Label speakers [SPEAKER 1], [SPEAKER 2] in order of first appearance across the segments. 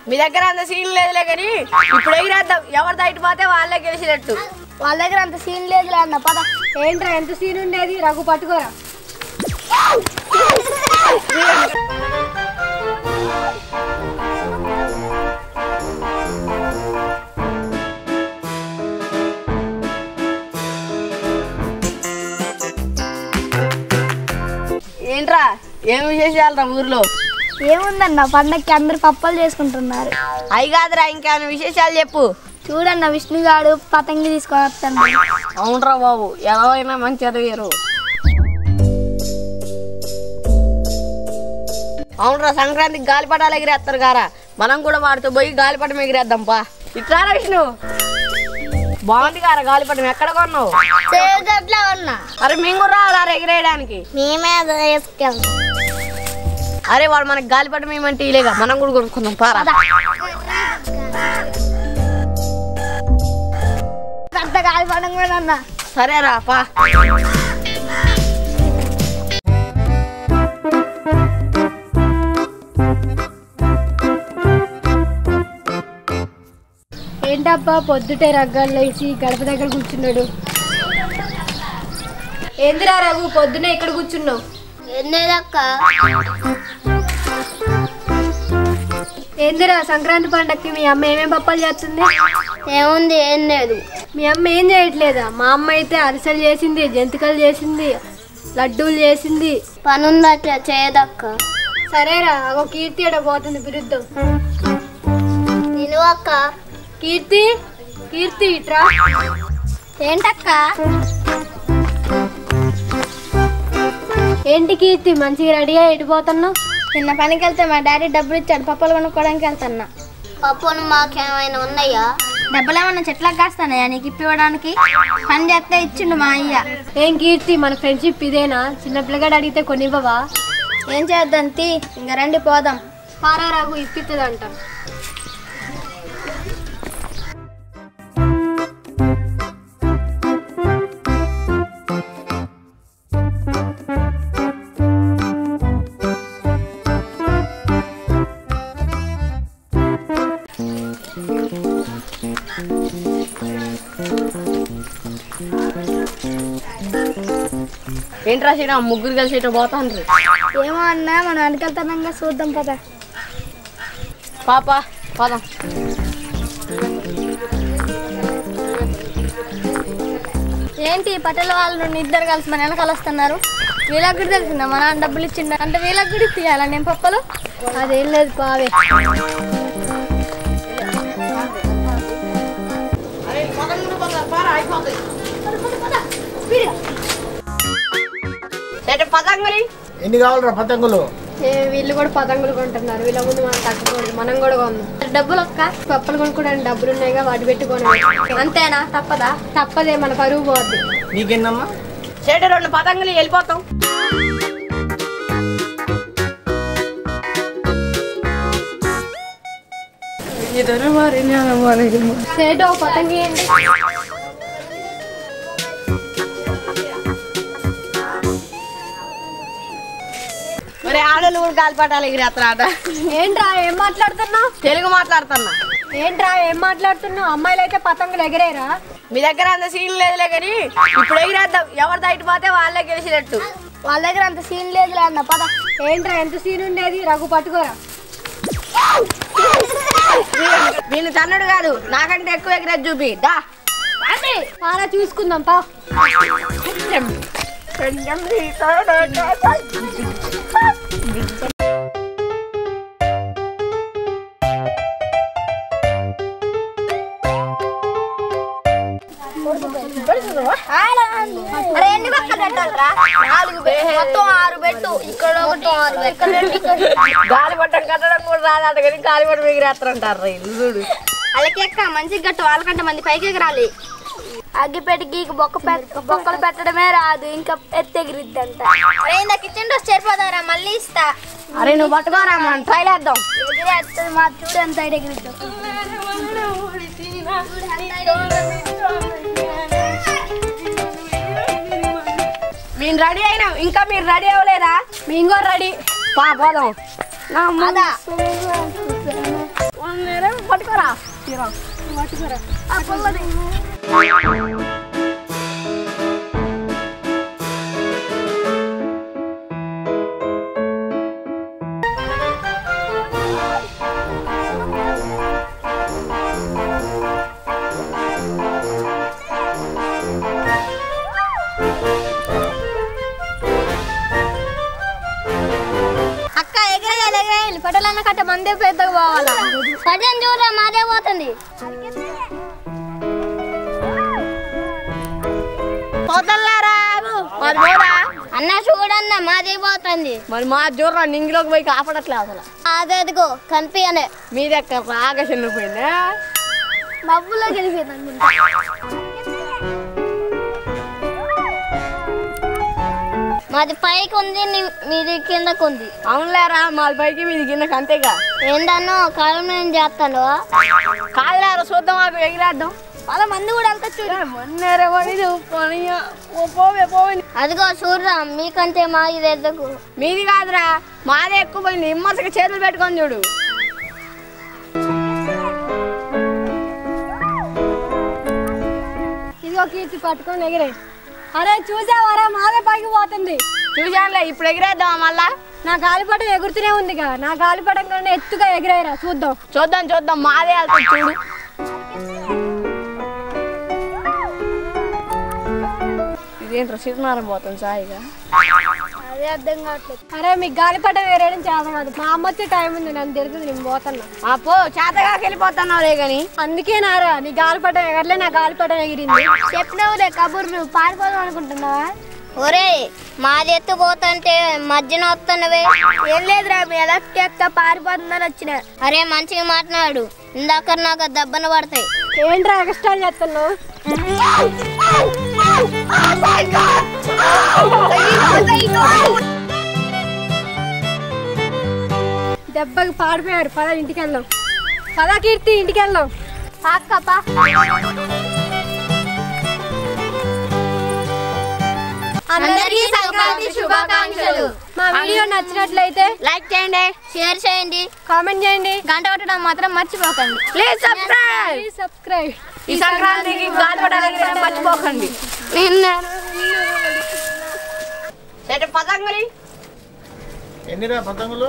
[SPEAKER 1] మీ దగ్గర అంత సీన్ లేదులే కానీ ఇప్పుడు ఎగిరేద్దాం ఎవరు దయటి పోతే వాళ్ళే గెలిచినట్టు
[SPEAKER 2] వాళ్ళ దగ్గర అంత సీన్ లేదులే అన్న పద
[SPEAKER 3] ఏంట్రా ఎంత సీన్ ఉండేది రఘు పట్టుకోరా
[SPEAKER 1] ఏంట్రా ఏం విశేషాలు ఊర్లో
[SPEAKER 2] ఏముందన్న పండక్కి అందరు పప్పలు చేసుకుంటున్నారు
[SPEAKER 1] అయి కాదురా ఇంకేమైనా విశేషాలు చెప్పు
[SPEAKER 2] చూడన్న విష్ణుగాడు పతంగి తీసుకొని వస్తాను
[SPEAKER 1] అవునరా బాబు ఎలా అయినా మంచి చదివారు అవునరా సంక్రాంతికి గాలిపటాలు ఎగిరేస్తారు కారా మనం కూడా వాడితో పోయి గాలిపటం ఎగిరేద్దాం పా ఇట్లా విష్ణు బాగుంది కారా గాలిపటం ఎక్కడ కొన్నావు
[SPEAKER 2] చేయగట్లా ఉన్నా
[SPEAKER 1] అరే మేము కూడా రావాలి ఎగిరేయడానికి
[SPEAKER 2] మేమే వేసుకెళ్తాం
[SPEAKER 1] అరే వాడు మనకి గాలిపటం ఏమంటే ఇలేగా మనం కూడా కొనుక్కుందాం పారా
[SPEAKER 2] పెద్ద గాలిపడం కూడా అన్న
[SPEAKER 1] సరేరా పా
[SPEAKER 3] ఏంటబ్బా పొద్దుటే రగ్గాలు వేసి గడప దగ్గర కూర్చున్నాడు ఏందిరా రఘు పొద్దునే ఇక్కడ కూర్చున్నావు
[SPEAKER 2] ఎన్నేదక్క
[SPEAKER 3] ఏందిరా సంక్రాంతి పండక్కి మీ అమ్మ ఏమేం పప్పాలు చేస్తుంది
[SPEAKER 2] ఏముంది ఏం లేదు
[SPEAKER 3] మీ అమ్మ ఏం చేయట్లేదా మా అమ్మ అయితే అరిసెలు చేసింది జంతికలు చేసింది లడ్డూలు చేసింది
[SPEAKER 2] పనుందట చేయదక్క
[SPEAKER 3] సరేరా అగో కీర్తి ఎడ పోతుంది బిరుద్దం
[SPEAKER 2] నిలువక్క
[SPEAKER 3] కీర్తి కీర్తి ఇట్రా
[SPEAKER 2] ఏంటక్క
[SPEAKER 3] ఏంటి కీర్తి మంచిగా రెడీగా ఎడిపోతున్నావు
[SPEAKER 2] చిన్న పనికి వెళ్తే మా డాడీ డబ్బులు ఇచ్చాడు పప్పులు కొనుక్కోవడానికి వెళ్తున్నా పప్పులు మాకేమైనా ఉన్నాయా డబ్బులు ఏమన్నా చెట్లకు కాస్తానయ్యా నీకు ఇప్పివ్వడానికి పని చేస్తే ఇచ్చిండు మా అయ్య
[SPEAKER 3] ఏం కీర్తి మన ఫ్రెండ్షిప్ ఇదేనా చిన్న పిల్లగాడు అడిగితే కొనివ్వవా
[SPEAKER 2] ఏం చేద్దాం తీ ఇంక రండి పోదాం
[SPEAKER 3] పారా రాగు ఇప్పిస్తుందంట
[SPEAKER 1] ఏంట్రా శ్రీరామ్ ముగ్గురు కలిసి ఇటు పోతాండ్రు
[SPEAKER 2] ఏమో అన్నా మనం వెనకెళ్తానంగా చూద్దాం పద
[SPEAKER 1] పాప పోదాం
[SPEAKER 2] ఏంటి పట్టెల వాళ్ళు నుండి ఇద్దరు కలిసి మన వెనకాల వస్తున్నారు వీళ్ళకి కూడా తెలిసిందా మన నాన్న డబ్బులు ఇచ్చిండ అంటే వీళ్ళకి కూడా ఇప్పియాలా నేను పప్పలు
[SPEAKER 3] అదేం లేదు పావే
[SPEAKER 1] అంటే పతంగులి
[SPEAKER 4] ఎన్ని కావాలరా పతంగులు
[SPEAKER 3] ఏ, వీళ్ళు కూడా పతంగులు కొంటున్నారు వీళ్ళ ముందు మనం తగ్గకూడదు మనం కూడా కొందాం డబ్బులు ఒక్క పప్పులు కొనుక్కోవడానికి డబ్బులు ఉన్నాయిగా వాటి పెట్టుకోండి
[SPEAKER 2] అంతేనా తప్పదా
[SPEAKER 3] తప్పదే మన పరువు పోద్ది
[SPEAKER 4] నీకెన్నమ్మా
[SPEAKER 1] చేట రెండు పతంగులు వెళ్ళిపోతాం
[SPEAKER 3] సేటో పతంగి ఏంటి
[SPEAKER 1] మరి ఆడోళ్ళు కూడా గాలిపటాలు ఎగిరేస్తారట
[SPEAKER 3] ఏంట్రా ఏం మాట్లాడుతున్నావు
[SPEAKER 1] తెలుగు మాట్లాడుతున్నా
[SPEAKER 3] ఏంట్రా ఏం మాట్లాడుతున్నావు అమ్మాయిలు అయితే పతంగులు ఎగరేరా
[SPEAKER 1] మీ దగ్గర అంత సీన్ లేదులే కానీ ఇప్పుడు ఎగిరేద్దాం ఎవరు దయటి పోతే వాళ్ళే గెలిచినట్టు
[SPEAKER 2] వాళ్ళ దగ్గర అంత సీన్ లేదులే అన్న పద
[SPEAKER 3] ఏంట్రా ఎంత సీన్ ఉండేది రఘు పట్టుకోరా
[SPEAKER 1] వీళ్ళు తన్నుడు కాదు నాకంటే ఎక్కువ ఎగిరేది చూపి దా
[SPEAKER 3] పారా చూసుకుందాం పా
[SPEAKER 2] అరే ఎన్ని పక్కన పెట్టాలరా నాలుగు పెట్టు మొత్తం ఆరు పెట్టు ఇక్కడ ఒకటి ఆరు పెట్టు ఇక్కడ రెండు, ఇక్కడ రెండు.
[SPEAKER 1] గాలిపటం కట్టడం కూడా రాదట కానీ గాలిపటం ఎగిరేస్తారంటారు వీళ్ళు చూడు
[SPEAKER 2] వాళ్ళకి ఎక్క మంచి గట్టు వాళ్ళకంటే మంది పైకి ఎగరాలి అగ్గిపెట్టి గీకి బొక్క పెట్ బొక్కలు పెట్టడమే రాదు ఇంకా ఎత్తెగిరిద్ది అంట ఇంత కిచెన్ డోస్ చేరిపోదారా మళ్ళీ ఇస్తా
[SPEAKER 1] అరే నువ్వు పట్టుకోరా మనం ట్రైల్ వేద్దాం
[SPEAKER 2] ఎగిరేస్తుంది మా చూడు ఎంత ఎగిరిద్దాం
[SPEAKER 1] మేము రెడీ అయినాం ఇంకా మీరు రెడీ అవ్వలేదా
[SPEAKER 3] మేము కూడా రెడీ
[SPEAKER 1] పా పోదాం
[SPEAKER 2] అదా
[SPEAKER 1] తీరా
[SPEAKER 3] పట్టుకురా
[SPEAKER 2] ఆ పుల్లది
[SPEAKER 3] అక్క ఎగరేయాలి ఎగరేయాలి పటాలన్న కట్ట మందే పెద్దగా పోవాలా
[SPEAKER 2] పదం చూడరా మాదే పోతుంది
[SPEAKER 1] పోతల్లారా మరి పోరా
[SPEAKER 2] అన్న చూడన్న మాదే పోతుంది
[SPEAKER 1] మరి మా జోర్రా నింగిలోకి పోయి కాపాడట్లే అసలు
[SPEAKER 2] అదేదిగో కనిపించనే
[SPEAKER 1] మీ దగ్గర రాగా చెల్లిపోయిందా
[SPEAKER 2] మబ్బులో గెలిపోయింది మాది పైకి ఉంది నీ- మీది కిందకు ఉంది
[SPEAKER 1] అవునులేరా మా పైకి మీది కిందకి అంతేగా
[SPEAKER 2] ఏందన్నో కాలం నేను చేస్తాను
[SPEAKER 1] కాదులేరా చూద్దాం మాకు ఎగిరేద్దాం
[SPEAKER 2] వాళ్ళ మంది కూడా అంత చూడు
[SPEAKER 1] మొన్నేరే పని పని పోవే పోవే
[SPEAKER 2] అదిగో చూడరా మీకంటే మా ఇది ఎద్దకు
[SPEAKER 1] మీది కాదురా మాదే ఎక్కువ పోయింది ఇమ్మసకి చేతులు పెట్టుకొని చూడు
[SPEAKER 3] ఇదిగో కీర్తి పట్టుకొని ఎగిరే అరే చూసావారా మాదే పైకి పోతుంది
[SPEAKER 1] చూశానులే ఇప్పుడు ఎగిరేద్దాం మళ్ళా
[SPEAKER 3] నా గాలిపటం ఎగురుతూనే ఉందిగా నా గాలిపటం కన్నా ఎత్తుగా ఎగిరేరా చూద్దాం
[SPEAKER 1] చూద్దాం చూద్దాం మాదే వెళ్తుంది చూడు ఇదేంట్రా సీతనారం పోతుంది సాయిగా
[SPEAKER 2] అదే అర్థం కావట్లేదు
[SPEAKER 3] అరే మీకు గాలిపటం ఎగరేయడం చేత కాదు మా అమ్మ వచ్చే టైం ఉంది నన్ను తెలుస్తుంది నేను పోతున్నా
[SPEAKER 1] ఆ పో చేతగా వెళ్ళిపోతున్నావులే కానీ
[SPEAKER 3] అందుకే నారా నీ గాలిపటం ఎగరలే నా గాలిపటం ఎగిరింది
[SPEAKER 2] చెప్పినవులే కబుర్లు పారిపోదాం అనుకుంటున్నావా ఒరే మాది ఎత్తుపోతుంటే మధ్యన వస్తున్నవే ఏం లేదురా మీ ఎలక్ట్ ఎక్క పారిపోతుందని వచ్చిన అరే మంచిగా మాట్లాడు ఇందాక నాకు దెబ్బన పడతాయి
[SPEAKER 3] ఏంట్రా ఎక్స్ట్రా చేస్తున్నావు దెబ్బకి పాడిపోయారు పద ఇంటికి వెళ్దాం పద కీర్తి ఇంటికి వెళ్దాం
[SPEAKER 2] అక్కపా
[SPEAKER 3] అందరికీ సంక్రాంతి శుభాకాంక్షలు మా వీడియో నచ్చినట్లయితే
[SPEAKER 1] లైక్ చేయండి
[SPEAKER 2] షేర్ చేయండి
[SPEAKER 3] కామెంట్ చేయండి
[SPEAKER 2] గంట కొట్టడం మాత్రం మర్చిపోకండి
[SPEAKER 1] ప్లీజ్ సబ్స్క్రైబ్
[SPEAKER 3] ప్లీజ్ సబ్స్క్రైబ్
[SPEAKER 1] ఈ సంక్రాంతికి గాలిపటాలకి మర్చిపోకండి సరే పతంగులి
[SPEAKER 4] ఎన్నిరా పతంగులు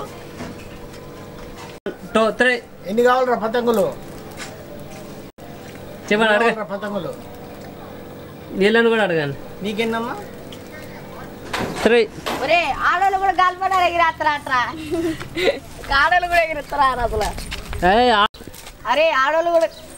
[SPEAKER 5] టూ త్రీ
[SPEAKER 4] ఎన్ని కావాలరా పతంగులు
[SPEAKER 5] చెప్పండి అడగ
[SPEAKER 4] కావాలరా పతంగులు
[SPEAKER 5] వీళ్ళని కూడా అడగండి
[SPEAKER 4] నీకెన్నమ్మా
[SPEAKER 5] త్రీ
[SPEAKER 1] ఒరే ఆడోళ్ళు కూడా గాలిపటాలు ఎగిరేస్తారా అట్రా ఆడోళ్ళు కూడా ఎగిరేస్తారా అసలు
[SPEAKER 5] ఏయ్, ఆ-
[SPEAKER 1] అరే ఆడోళ్ళు కూడా